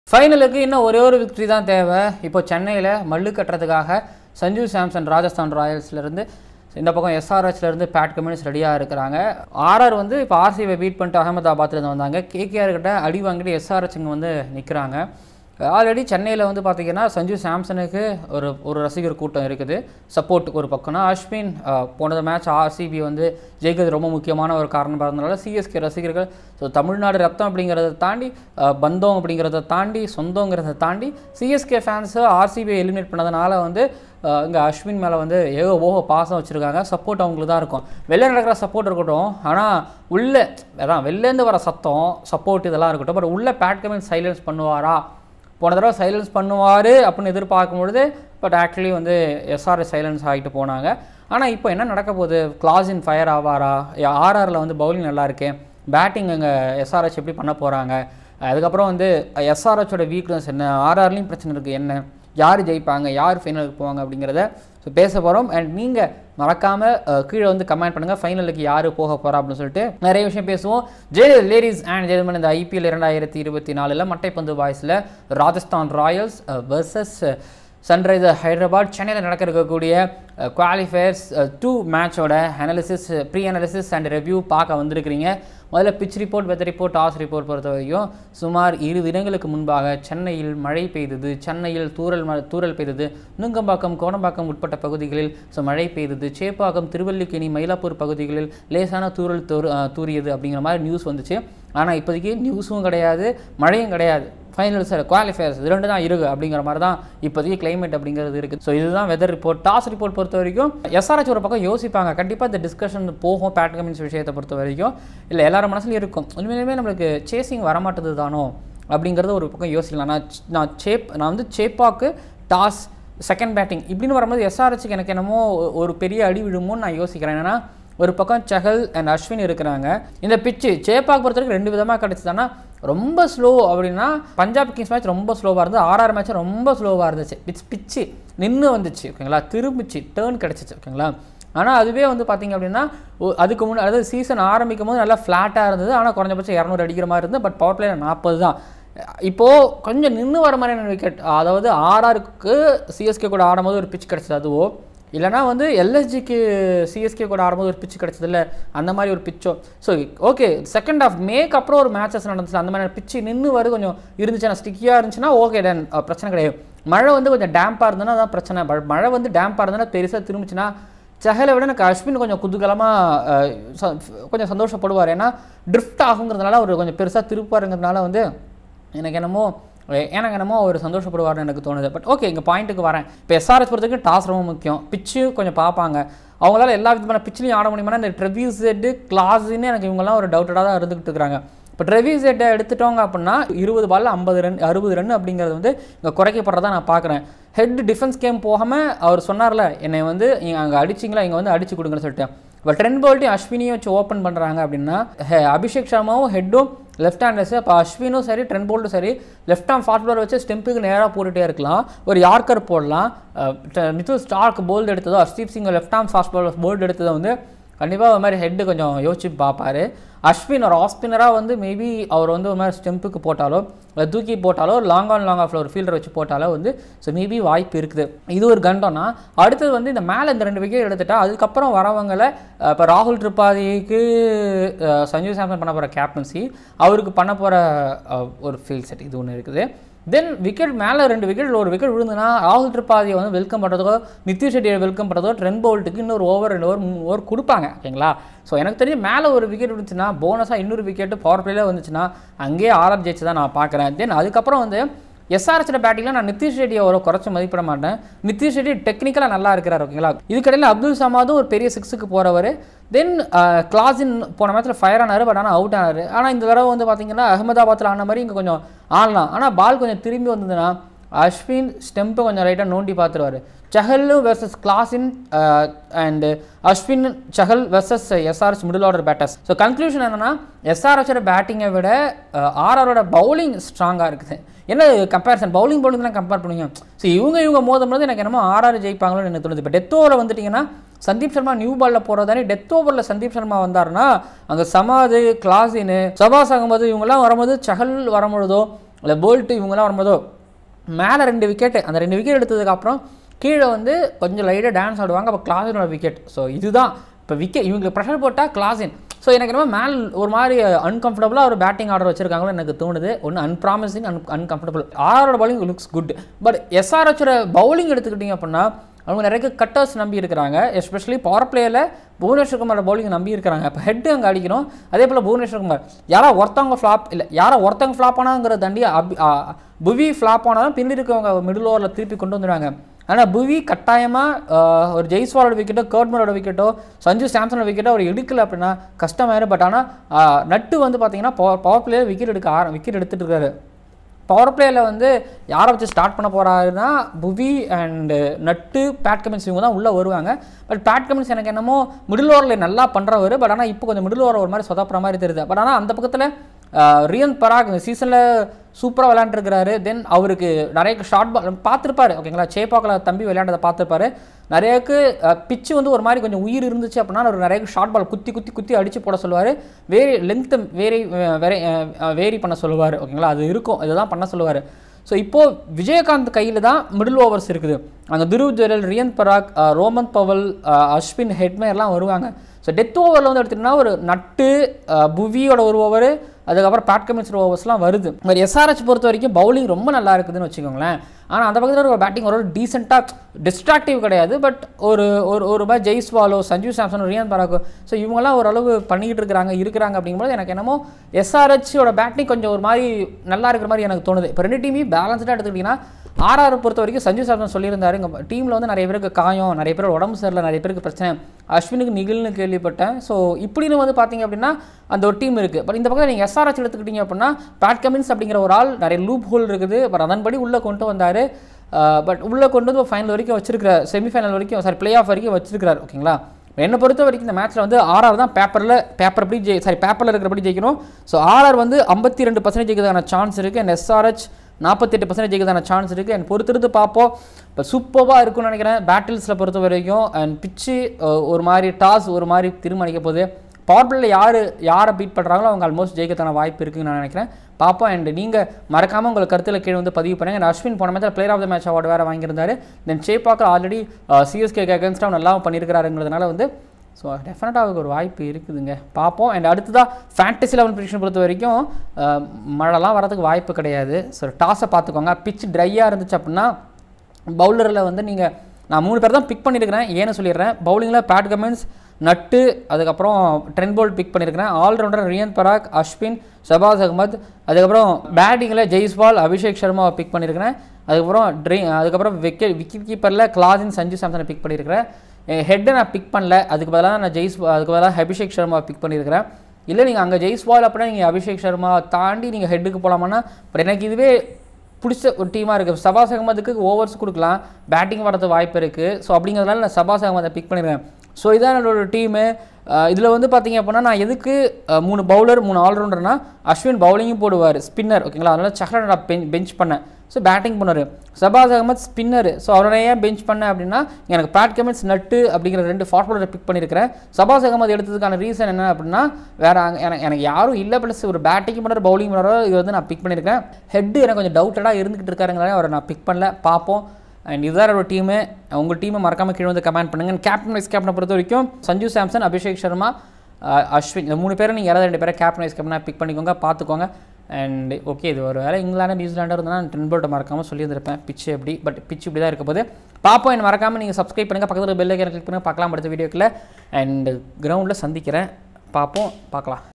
ஃபைனலுக்கு இன்னும் ஒரே ஒரு விக்ட்ரி தான் தேவை இப்போ சென்னையில் மல்லு கட்டுறதுக்காக சஞ்சு சாம்சன் ராஜஸ்தான் ராயல்ஸ்லேருந்து இந்த பக்கம் எஸ்ஆர்ஹெச்லேருந்து பேட் கம்யூனிஸ் ரெடியாக இருக்கிறாங்க ஆர்ஆர் வந்து இப்போ ஆர்சிபை பீட் பண்ணிட்டு அகமதாபாத்லேருந்து வந்தாங்க கேகேஆர் கிட்ட அடி வாங்கிட்டு எஸ்ஆர்ஹெச் இங்கே வந்து நிற்கிறாங்க ஆல்ரெடி சென்னையில் வந்து பார்த்தீங்கன்னா சஞ்சு சாம்சனுக்கு ஒரு ஒரு ரசிகர் கூட்டம் இருக்குது சப்போர்ட்டுக்கு ஒரு பக்கம்னா அஸ்வின் அஹ், போனது மேட்ச் ஆர்சிபி வந்து ஜெயிக்கிறது ரொம்ப முக்கியமான ஒரு காரணமாக இருந்தனால சிஎஸ்கே ரசிகர்கள் ஸோ தமிழ்நாடு ரத்தம் அப்படிங்கிறத தாண்டி அஹ், பந்தம் அப்படிங்கிறத தாண்டி சொந்தங்கிறத தாண்டி சிஎஸ்கே ஃபேன்ஸு ஆர்சிபி எலிமினேட் பண்ணதுனால வந்து இங்கே அஸ்வின் மேலே வந்து ஏகோ ஓஹோ பாசம் வச்சுருக்காங்க சப்போர்ட் அவங்களுக்கு தான் இருக்கும் வெளில நடக்கிற சப்போர்ட் இருக்கட்டும் ஆனால் உள்ளே அதான் வெளிலேருந்து வர சத்தம் சப்போர்ட் இதெல்லாம் இருக்கட்டும் பட் உள்ளே பேட் கமெண்ட் சைலன்ஸ் பண்ணுவாரா போன தடவை சைலன்ஸ் பண்ணுவார் அப்படின்னு எதிர்பார்க்கும் பொழுது பட் ஆக்சுவலி வந்து எஸ்ஆர்எஸ் சைலன்ஸ் ஆகிட்டு போனாங்க ஆனால் இப்போ என்ன நடக்க போகுது கிளாஸ் இன் ஃபயர் ஆவாரா ஆர்ஆரில் வந்து பவுலிங் நல்லா இருக்கே பேட்டிங் அங்கே எஸ்ஆர்எச் எப்படி பண்ண போகிறாங்க அதுக்கப்புறம் வந்து எஸ்ஆர்ஹெச்சோட வீக்னஸ் என்ன ஆர்ஆர்லேயும் பிரச்சனை இருக்குது என்ன யார் ஜெயிப்பாங்க யார் ஃபைனலுக்கு போவாங்க அப்படிங்கிறத ஸோ பேச போகிறோம் அண்ட் நீங்கள் மறக்காமல் கீழே வந்து கமெண்ட் பண்ணுங்கள் ஃபைனலுக்கு யார் போக போகிறா அப்படின்னு சொல்லிட்டு நிறைய விஷயம் பேசுவோம் ஜெய லேடிஸ் அண்ட் ஜெயமன் இந்த ஐபிஎல் இரண்டாயிரத்தி இருபத்தி நாலில் மட்டைப்பந்து பாய்ஸில் Rajasthan Royals versus Sunriser Hyderabad சென்னையில் நடக்க இருக்கக்கூடிய குவாலிஃபயர்ஸ் டூ மேட்சோட analysis pre analysis and review பார்க்க வந்திருக்கிறீங்க முதல்ல pitch report weather report toss report பொறுத்த வரைக்கும் சுமார் இரு தினங்களுக்கு முன்பாக சென்னையில் மழை பெய்தது சென்னையில் தூறல் ம தூறல் பெய்தது நுங்கம்பாக்கம் கோடம்பாக்கம் உட்பட்ட பகுதிகளில் ஸோ மழை பெய்தது சேப்பாக்கம் திருவல்லிக்கேணி மயிலாப்பூர் பகுதிகளில் லேசான தூறல் தூர் அஹ், தூறியது அப்படிங்கிற மாதிரி நியூஸ் வந்துச்சு ஆனால் இப்போதைக்கு நியூஸும் கிடையாது மழையும் கிடையாது ஃபைனல்ஸ் குவாலிஃபயர்ஸ் இது ரெண்டு தான் இருக்குது அப்படிங்கிற மாதிரி தான் இப்போதைக்கு கிளைமேட் அப்படிங்கிறது இருக்குது ஸோ இதுதான் வெதர் ரிப்போர்ட் டாஸ் ரிப்போர்ட் பொறுத்த வரைக்கும் எஸ்ஆர்ஹெச் ஒரு பக்கம் யோசிப்பாங்க கண்டிப்பாக இந்த டிஸ்கஷன் போகும் பேட் கமின்ஸ் விஷயத்தை பொறுத்த வரைக்கும் இல்லை எல்லாரும் மனசுலையும் இருக்கும் உண்மையிலுமே நம்மளுக்கு சேசிங் வரமாட்டது தானோ அப்படிங்கிறத ஒரு பக்கம் யோசிக்கலாம் நான் ச்- நான் சேப் நான் வந்து சேப்பாக்கு டாஸ் செகண்ட் பேட்டிங் இப்படின்னு வரும்போது எஸ்ஆர்ஹெச்சுக்கு எனக்கு என்னமோ ஒரு பெரிய அடி விழுமோன்னு நான் யோசிக்கிறேன் ஏன்னா ஒரு பக்கம் சஹல் அண்ட் அஸ்வின் இருக்கிறாங்க இந்த பிச்சு சேப்பாக் பொறுத்த வரைக்கும் ரெண்டு விதமாக கிடச்சிதானா ரொம்ப ஸ்லோ அப்படின்னா பஞ்சாப் கிங்ஸ் மேட்ச் ரொம்ப ஸ்லோவாக இருந்தது ஆர்ஆர் மேட்ச் ரொம்ப ஸ்லோவாக இருந்துச்சு பிச் பிச்சு நின்று வந்துச்சு ஓகேங்களா திரும்பிச்சு டேர்ன் கிடச்சிச்சு ஓகேங்களா ஆனால் அதுவே வந்து பார்த்தீங்க அப்படின்னா ஒ- அதுக்கு முன்னாடி அதாவது சீசன் ஆரம்பிக்கும் போது நல்லா ஃப்ளாட்டாக இருந்தது ஆனால் குறைஞ்சபட்சம் இரநூறு அடிக்கிற மாதிரி இருந்தது பட் பவர் பிளேயர் நாற்பது தான் இப்போது கொஞ்சம் நின்று வர மாதிரியான விக்கெட் அதாவது ஆர்ஆருக்கு சிஎஸ்கே கூட ஆடும்போது ஒரு பிச் கிடச்சது அதுவோ இல்லைனா வந்து எல்எஸ்ஜிக்கு சிஎஸ்கே கூட ஆடும்போது ஒரு பிச்சு கிடச்சதில்ல அந்த மாதிரி ஒரு பிச்சோ ஸோ ஓகே செகண்ட் ஆஃப் மேக்கு அப்புறம் ஒரு மேட்சஸ் நடந்துச்சு அந்த மாதிரி பிச்சு நின்று வரு கொஞ்சம் இருந்துச்சுன்னா ஸ்டிக்கியாக இருந்துச்சுன்னா ஓகே தென் பிரச்சனை கிடையாது மழை வந்து கொஞ்சம் டேம்பாக இருந்ததுன்னா அதான் பிரச்சனை பட் மழை வந்து டேம்பாக இருந்ததுன்னா பெருசாக திரும்பிச்சுன்னா சஹலை விட எனக்கு அஸ்வின் கொஞ்சம் குதூகலமாக கொஞ்சம் சந்தோஷப்படுவார் ஏன்னா ட்ரிஃப்ட் ஆகுங்கிறதுனால அவர் கொஞ்சம் பெருசாக திருப்பாருங்கிறதுனால வந்து எனக்கு என்னமோ எ- எனக்கு என்னமோ அவர் சந்தோஷப்படுவார்னு எனக்கு தோணுது பட் ஓகே இங்கே பாயிண்ட்டுக்கு வரேன் இப்போ எஸ்ஆர்எஸ் பொறுத்தவரைக்கும் டாஸ் ரொம்ப முக்கியம் பிச்சு கொஞ்சம் பார்ப்பாங்க அவங்களால எல்லா விதமான பிச்சிலையும் ஆட முடியுமானா இந்த ட்ரெவியூஸ் செட்டு கிளாஸ்ன்னு எனக்கு இவங்கெல்லாம் ஒரு டவுட்டடாக தான் இருந்துகிட்டு இருக்கிறாங்க இப்போ ட்ரெவியூஸ் செட்டை எடுத்துட்டோங்க அப்படின்னா இருபது பால்ல ஐம்பது ரன் அறுபது ரன் அப்படிங்கிறது வந்து இங்கே குறைக்கப்படுறதா நான் பார்க்குறேன் ஹெட் டிஃபென்ஸ் கேம் போகாமல் அவர் சொன்னார்ல என்னை வந்து நீங்கள் அங்கே அடிச்சிங்களா இங்கே வந்து அடிச்சு கொடுங்கன்னு சொல்லிட்டு இப்போ ட்ரெண்ட் போல்ட்டையும் அஸ்வினியும் வச்சு ஓப்பன் பண்ணுறாங்க அப்படின்னா ஹெ- அபிஷேக் சர்மாவும் ஹெட்டும் லெஃப்ட் ஹேண்டர்ஸ் அப்போ அஸ்வினும் சரி ட்ரெண்ட் போல்ட்டும் சரி லெஃப்ட் ஹேண்ட் ஃபாஸ்ட் பாலர் வச்சு ஸ்டெம்புக்கு நேராக போட்டுகிட்டே இருக்கலாம் ஒரு யார்க்கர் போடலாம் அஹ் ட- மிதுல் ஸ்டார்க் போல்டு எடுத்ததோ Harshdeep Singh left hand fast bowler bowled எடுத்ததோ வந்து கண்டிப்பாக ஒரு மாதிரி ஹெட்டு கொஞ்சம் யோசிச்சு பார்ப்பாரு அஸ்வின் ஒரு ஆஃப் ஸ்பின்னராக வந்து மேபி அவர் வந்து ஒரு மாதிரி ஸ்டெம்புக்கு போட்டாலோ இல்லை தூக்கி போட்டாலோ லாங் ஆன் லாங் ஆஃப்ல ஒரு ஃபீல்டர் வச்சு போட்டாலோ வந்து ஸோ மேபி வாய்ப்பு இருக்குது இது ஒரு கண்டம்னா அடுத்தது வந்து இந்த மேலே இந்த ரெண்டு விக்கெட் எடுத்துட்டா அதுக்கப்புறம் வரவங்களை இப்போ ராகுல் திரிபாதிக்கு அஹ், சஞ்சு சாம்சன் பண்ண போகிற கேப்டன்சி அவருக்கு பண்ண போகிற ஒரு ஃபீல்ட் செட் இது ஒன்று இருக்குது தென் விக்கெட் மேலே ரெண்டு விக்கெட் ஒரு விக்கெட் விழுந்துன்னா ராகுல் திரிபாதியை வந்து வெல்கம் பண்ணுறதோ நிதிஷ் ரெட்டியை வெல்கம் பண்ணுறதோ ட்ரென் போல்ட்டுக்கு இன்னொரு ஓவர் ரெண்டு ஓவர் மூணு ஓவர் கொடுப்பாங்க ஓகேங்களா ஸோ எனக்கு தெரிஞ்சு மேலே ஒரு விக்கெட் இருந்துச்சுன்னா போனஸாக இன்னொரு விக்கெட்டு பவர் பிளேல வந்துச்சுன்னா அங்கேயே ஆர்ஆர் ஜெயிச்சு தான் நான் பார்க்குறேன் தென் அதுக்கப்புறம் வந்து எஸ்ஆர்எச்சோட பேட்டிங்கில் நான் நிதிஷ் ரெட்டியை அவ்வளோ குறைச்சி மதிப்பிட மாட்டேன் நிதிஷ் ரெட்டி டெக்னிக்கலாக நல்லா இருக்கிறார் ஓகேங்களா இதுக்கடையில் அப்துல் சமாதும் ஒரு பெரிய சிக்ஸுக்கு போகிறவர் தென் கிளாஸின் போன மேட்ச்சில் ஃபயர் ஆனார் பட் ஆனால் அவுட் ஆனார் ஆனால் இந்த தடவை வந்து பார்த்தீங்கன்னா அகமதாபாத்தில் ஆன மாதிரி இங்கே கொஞ்சம் ஆடலாம் ஆனால் பால் கொஞ்சம் திரும்பி வந்ததுன்னா அஸ்வின் ஸ்டெம்பை கொஞ்சம் லைட்டாக நோண்டி பார்த்துருவார் Chahal versus Klaasen and Ashwin Chahal versus SRS middle order batters so conclusion என்னன்னா எஸ்ஆர்எஸோட பேட்டிங்கை விட ஆர்ஆரோட பவுலிங் ஸ்ட்ராங்காக இருக்குது என்ன கம்பேரிசன் பவுலிங் பவுலிங் தான் கம்பேர் பண்ணுவீங்க ஸோ இவங்க இவங்க மோதும் போது எனக்கு என்னமோ ஆர்ஆர் ஜெயிப்பாங்களோன்னு எனக்கு தோணுது இப்போ டெத் ஓவரில் வந்துட்டிங்கன்னா சந்தீப் சர்மா நியூ பாலில் போகிறதானே டெத் ஓவரில் சந்தீப் சர்மா வந்தாருன்னா அங்கே சமாது கிளாஸின்னு சபாஸ் அகமது இவங்கெல்லாம் வரும்போது சஹல் வரும்பொழுதோ இல்லை போல்ட்டு இவங்கெல்லாம் வரும்போதோ மேலே ரெண்டு விக்கெட்டு அந்த ரெண்டு விக்கெட் எடுத்ததுக்கப்புறம் கீழே வந்து கொஞ்சம் லைட்டாக டான்ஸ் ஆடுவாங்க அப்போ கிளாசினோட விக்கெட் ஸோ இதுதான் இப்போ விக்கெட் இவங்களுக்கு ப்ரெஷர் போட்டால் கிளாசின் ஸோ எனக்கு என்னமோ மேல் ஒரு மாதிரி அன்கம்ஃபர்டபுளாக ஒரு பேட்டிங் ஆர்டர் வச்சிருக்காங்களோ எனக்கு தோணுது ஒன்று அன்ப்ராமிசிங் அன் அன்கம்ஃபர்டபுள் ஆரோட பவுலிங் லுக்ஸ் குட் பட் எஸ்ஆர்ஹெச்சோட பவுலிங் எடுத்துக்கிட்டிங்க அப்படின்னா அவங்க நிறைய கட்டர்ஸ் நம்பி இருக்கிறாங்க எஸ்பெஷலி பவர் பிளேயில் புவனேஸ்வர் குமாரோட பவுலிங் நம்பி இருக்கிறாங்க இப்போ ஹெட்டு அங்கே அடிக்கணும் அதே போல் புவனேஸ்வர் குமார் யாரோ ஒருத்தவங்க ஃப்ளாப் இல்லை யாரோ ஒருத்தவங்க ஃப்ளாப் ஆனாங்கிற தாண்டி அபி ஆ, புவி ஃப்ளாப் ஆனாலும் பின்னாடி இருக்கவங்க மிடில் ஓவரில் திருப்பி கொண்டு வந்துடுவாங்க ஆனால் புவி கட்டாயமாக ஒரு ஜெய்ஸ்வாலோட விக்கெட்டோ கர்ட்மரோட விக்கெட்டோ சஞ்சு சாம்சனோட விக்கெட்டோ அவர் எடுக்கல அப்படின்னா கஷ்டமாயிரும் பட் ஆனால் நட்டு வந்து பார்த்தீங்கன்னா பவர் பவர் பிளேயர் விக்கெட் எடுக்க ஆர விக்கெட் எடுத்துட்டு இருக்காரு பவர் பிளேயில் வந்து யாரை வச்சு ஸ்டார்ட் பண்ண போகிறாருன்னா புவி அண்டு நட்டு பேட் கமின்ஸ் இவங்க தான் உள்ளே வருவாங்க பட் பேட் கமின்ஸ் எனக்கு என்னமோ மிடில் ஓவரில் நல்லா பண்ணுறவர் பட் ஆனால் இப்போ கொஞ்சம் மிடில் ஓவர் ஒரு மாதிரி சொதப்புற மாதிரி தெரியுது பட் ஆனால் அந்த பக்கத்தில் ரியன் பராக் இந்த சீசனில் சூப்பராக விளையாண்டுருக்கிறாரு தென் அவருக்கு நிறைய ஷார்ட் பால் பார்த்துருப்பாரு ஓகேங்களா சேப்பாக்கில் தம்பி விளையாண்டதை பார்த்துருப்பாரு நிறையக்கு பிச்சு வந்து ஒரு மாதிரி கொஞ்சம் உயிர் இருந்துச்சு அப்படின்னா அவர் நிறைய ஷார்ட் பால் குத்தி குத்தி குத்தி அடித்து போட சொல்லுவார் vary length vary vary vary பண்ண சொல்லுவார் ஓகேங்களா அது இருக்கும் இதுதான் பண்ண சொல்லுவார் ஸோ இப்போது விஜயகாந்த் கையில் தான் மிடில் ஓவர்ஸ் இருக்குது அங்கே துருவ் ஜெரல் ரியன் பராக் அஹ், ரோமன் பவல் அஹ், அஸ்வின் ஹெட்மேர்லாம் வருவாங்க ஸோ டெத் ஓவரில் வந்து எடுத்திங்கன்னா ஒரு நட்டு அஹ், புவியோட ஒரு ஓவர் அதுக்கப்புறம் பேட் கமின்ஸர் ஓவர்ஸ்லாம் வருது மாதிரி எஸ்ஆர்ஹெச் பொறுத்த வரைக்கும் பவுலிங் ரொம்ப நல்லா இருக்குதுன்னு வச்சுக்கோங்களேன் ஆனால் அந்த பக்கத்தில் ஒரு பேட்டிங் ஒரு டீசெண்டாக டிஸ்ட்ராக்டிவ் கிடையாது பட் ஒரு ஒரு ஒரு மாதிரி ஜெய்ஸ்வாலோ சஞ்சு சாம்சன் ரியான் பராக்கோ ஸோ இவங்கெல்லாம் ஓரளவு பண்ணிக்கிட்டு இருக்கிறாங்க இருக்கிறாங்க அப்படிங்கும்போது எனக்கு என்னமோ எஸ்ஆர்ஹெச்சோட பேட்டிங் கொஞ்சம் ஒரு மாதிரி நல்லா இருக்கிற மாதிரி எனக்கு தோணுது இப்போ ரெண்டு டீமையும் பேலன்ஸ்டாக எடுத்துக்கிட்டிங்கன்னா ஆர்ஆர் பொறுத்த வரைக்கும் சஞ்சு சாம்சன் சொல்லியிருந்தாரு எங்கள் டீமில் வந்து நிறைய பேருக்கு காயம் நிறைய பேர் உடம்பு சரியில்லை நிறைய பேருக்கு பிரச்சனை அஸ்வினுக்கு நிகழ்னு கேள்விப்பட்டேன் ஸோ இப்படின்னு வந்து பார்த்தீங்க அப்படின்னா அந்த ஒரு டீம் இருக்குது பட் இந்த பக்கம் நீங்கள் எஸ்ஆர்ஹெச் எடுத்துக்கிட்டீங்க அப்படின்னா பேட் கமின்ஸ் அப்படிங்கிற ஒரு ஆள் நிறைய லூப் ஹோல் இருக்குது பட் அதன்படி உள்ளே கொண்டு வந்தார் பட் உள்ளே கொண்டு வந்து ஃபைனல் வரைக்கும் வச்சிருக்கிற செமிஃபைனல் வரைக்கும் சாரி பிளே ஆஃப் வரைக்கும் வச்சிருக்காரு ஓகேங்களா என்னை பொறுத்த வரைக்கும் இந்த மேட்ச்சில் வந்து ஆர்ஆர் தான் பேப்பரில் பேப்பர் எப்படி ஜெய் சாரி பேப்பரில் இருக்கிறபடி ஜெயிக்கணும் ஸோ ஆர்ஆர் வந்து ஐம்பத்தி ரெண்டு பர்சன்டேஜ் ஜெயிக்கிறதுக்கான சான்ஸ் இருக்குது அண்ட் எஸ்ஆர்ஹெச் நாற்பத்தெட்டு பர்சன்டேஜ் ஜெயிக்கிறதுக்கான சான்ஸ் இருக்குது அண்ட் பொறுத்திருந்து பார்ப்போம் இப்போ சூப்பராக இருக்கும்னு நினைக்கிறேன் பேட்டில்ஸில் பொறுத்த வரைக்கும் அண்ட் பிச்சு ஒரு மாதிரி டாஸ் ஒரு மாதிரி திரும்ப அடிக்க போகுது பவர் பிளேயில் யார் யாரை பீட் பண்ணுறாங்களோ அவங்க ஆல்மோஸ்ட் ஜெயிக்கிறதுக்கான வாய்ப்பு இருக்குன்னு நான் நினைக்கிறேன் பார்ப்போம் அண்ட் நீங்கள் மறக்காமல் உங்கள் கருத்தில் கீழே வந்து பதிவு பண்ணுங்க And அஸ்வின் போன மேட்சில் player of the match award வேறு வாங்கியிருந்தாரு தென் சேப்பாக்கர் ஆல்ரெடி சிஎஸ்கே அகேன்ஸ்டாக நல்லா பண்ணியிருக்கிறாருங்கிறதுனால வந்து ஸோ டெஃபினட்டாக அவருக்கு ஒரு வாய்ப்பு இருக்குதுங்க பார்ப்போம் அண்ட் அடுத்ததாக ஃபேண்டசி லெவல் ப்ரிடிக்ஷன் பொறுத்த வரைக்கும் அஹ், மழைலாம் வரதுக்கு வாய்ப்பு கிடையாது ஸோ டாஸை பார்த்துக்கோங்க பிச் ட்ரையாக இருந்துச்சு அப்படின்னா பவுலரில் வந்து நீங்கள் நான் மூணு பேர் தான் பிக் பண்ணியிருக்கிறேன் ஏன்னு சொல்லிடுறேன் பவுலிங்கில் பேட் கமெண்ட்ஸ் நட்டு அதுக்கப்புறம் ட்ரென் போல்ட் பிக் பண்ணியிருக்கிறேன் ஆல்ரவுண்டர் ரியன் பராக் அஸ்வின் ஷபாஸ் அகமத் அதுக்கப்புறம் பேட்டிங்கில் ஜெய்ஸ்வால் அபிஷேக் சர்மாவை பிக் பண்ணியிருக்கிறேன் அதுக்கப்புறம் ட்ரீ அதுக்கப்புறம் விக்கெட் விக்கெட் கீப்பரில் கிளாஸின் சஞ்சு சாம்சனை பிக் பண்ணியிருக்கிறேன் ஹெட்டை நான் பிக் பண்ணல அதுக்கு பதிலாக நான் ஜெய்ஸ் அதுக்கு பதிலாக அபிஷேக் சர்மாவை பிக் பண்ணியிருக்கிறேன் இல்லை நீங்கள் அங்கே ஜெய்ஸ்வால் அப்படின்னா நீங்கள் அபிஷேக் சர்மா தாண்டி நீங்கள் ஹெட்டுக்கு போகலாமான்னா பட் எனக்கு இதுவே பிடிச்ச ஒரு டீமாக இருக்குது சபாஸ் அகமதுக்கு ஓவர்ஸ் கொடுக்கலாம் பேட்டிங் வரது வாய்ப்பு இருக்குது ஸோ அப்படிங்கிறதுனால நான் சபாஸ் அகமதை பிக் பண்ணிடுறேன் ஸோ இதான் என்னோட டீமு இதில் வந்து பார்த்தீங்க அப்படின்னா நான் எதுக்கு அஹ், மூணு பவுலர் மூணு ஆல்ரவுண்டர்னா அஸ்வின் பவுலிங்கும் போடுவார் ஸ்பின்னர் ஓகேங்களா அதனால் சஹ்ரன் நான் பெஞ்ச் பெஞ்ச் பண்ணேன் ஸோ பேட்டிங் பண்ணுவார் சபாஸ் அகமத் ஸ்பின்னர் ஸோ அவரை ஏன் பெஞ்ச் பண்ணேன் அப்படின்னா எனக்கு பேட் கமெண்ட்ஸ் நட்டு அப்படிங்கிற ரெண்டு ஃபாஸ்ட் பவுலரை பிக் பண்ணியிருக்கிறேன் சபாஸ் அகமது எடுத்ததுக்கான ரீசன் என்ன அப்படின்னா வேற அங்க- எனக்கு எனக்கு யாரும் இல்லை ப்ளஸ் ஒரு பேட்டிங் பண்ணுற பவுலிங் பண்ணுறோ இது வந்து நான் பிக் பண்ணியிருக்கேன் ஹெட் எனக்கு கொஞ்சம் டவுட்டடாக இருந்துகிட்டு இருக்காருங்கிறத அவரை நான் பிக் பண்ணல பார்ப்போம் அண்ட் இதுதான் என்னோட டீமு உங்கள் டீமை மறக்காமல் கீழே வந்து கமெண்ட் பண்ணுங்கள் கேப்டன் வைஸ் கேப்டனை பொறுத்த வரைக்கும் சஞ்சு சாம்சன் அபிஷேக் சர்மா அஹ், அஸ்வின் இந்த மூணு பேரும் நீங்கள் யாராவது ரெண்டு பேரை கேப்டன் வைஸ் கேப்டனாக பிக் பண்ணிக்கோங்க பார்த்துக்கோங்க அண்ட் ஓகே இது ஒரு வேலை இங்கிலாந்து நியூசிலாண்டாக இருந்தால் நான் டென் போல்ட்டை மறக்காமல் சொல்லியிருந்திருப்பேன் பிச்சு எப்படி பட் பிச்சு இப்படி தான் இருக்க போது பார்ப்போம் என்ன மறக்காமல் நீங்கள் சப்ஸ்கிரைப் பண்ணுங்கள் பக்கத்தில் பெல் ஐக்கனை கிளிக் பண்ணுங்கள் பார்க்கலாம் அடுத்த வீடியோக்கில் அண்ட் கிரவுண்டில் சந்திக்கிறேன் பார்ப்போம் பார்க்கலாம்